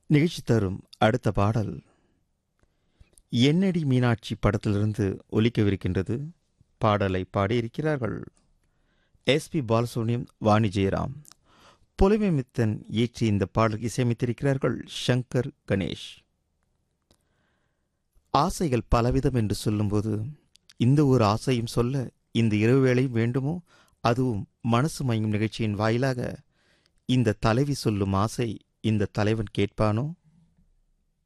நிகழ்ச்சி தரும் அடுத்த பாடல் என்னடி மீனாட்சி படத்திலிருந்து ஒலிக்கவிருக்கின்றது பாடலை பாடியிருக்கிறார்கள் எஸ்பி பாலசுப்ரமணியம் வாணி ஜெயராம் பொலிமை மித்தன் இயற்றி இந்த பாடலுக்கு இசையமைத்திருக்கிறார்கள் ஷங்கர் கணேஷ் ஆசைகள் பலவிதம் என்று சொல்லும்போது இந்த ஒரு ஆசையும் சொல்ல இந்த இரவு வேளையும் வேண்டுமோ அதுவும் மனசு மயங்கும் நிகழ்ச்சியின் வாயிலாக இந்த தலைவி சொல்லும் ஆசை இந்த தலைவன் கேட்பானோ